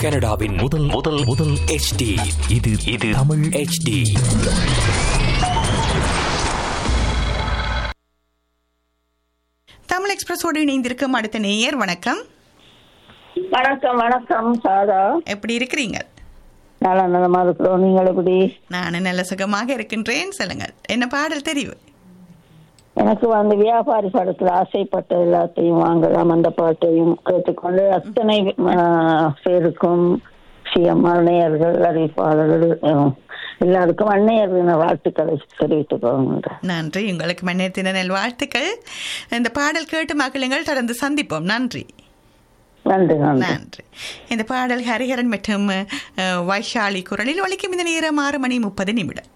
கனடாவின் முதல் முதல் முதல் HD இது இது தமிழ் HD தமிழ் எக்ஸ்பிரஸோடு இணைந்திருக்கும் அடுத்த நேயர் வணக்கம் வணக்கம் வணக்கம் சாரா எப்படி இருக்கிறீங்க நல்லா நலமா இருக்கிறோம் நீங்கள் எப்படி நான் நல்ல சுகமாக இருக்கின்றேன் சொல்லுங்கள் என்ன பாடல் தெரிவு எனக்கு வந்து வியாபாரி படத்துல ஆசைப்பட்ட எல்லாத்தையும் வாங்கலாம் அந்த பாட்டையும் கேட்டுக்கொண்டு அத்தனை ஆ, பேருக்கும் சிஎம்ஆர் நேயர்கள் அறிவிப்பாளர்கள் ஆ, எல்லாருக்கும் அன்னையர் தின வாழ்த்துக்களை தெரிவித்துக் கொள்கின்றேன் நன்றி உங்களுக்கு மன்னித்தின நல் வாழ்த்துக்கள் இந்த பாடல் கேட்டு மகிழுங்கள் தொடர்ந்து சந்திப்போம் நன்றி நன்றி நன்றி நன்றி இந்த பாடல் ஹரிஹரன் மற்றும் அஹ், வைஷாலி குரலில் ஒலிக்கும் இந்த நேரம் ஆறு மணி முப்பது நிமிடம்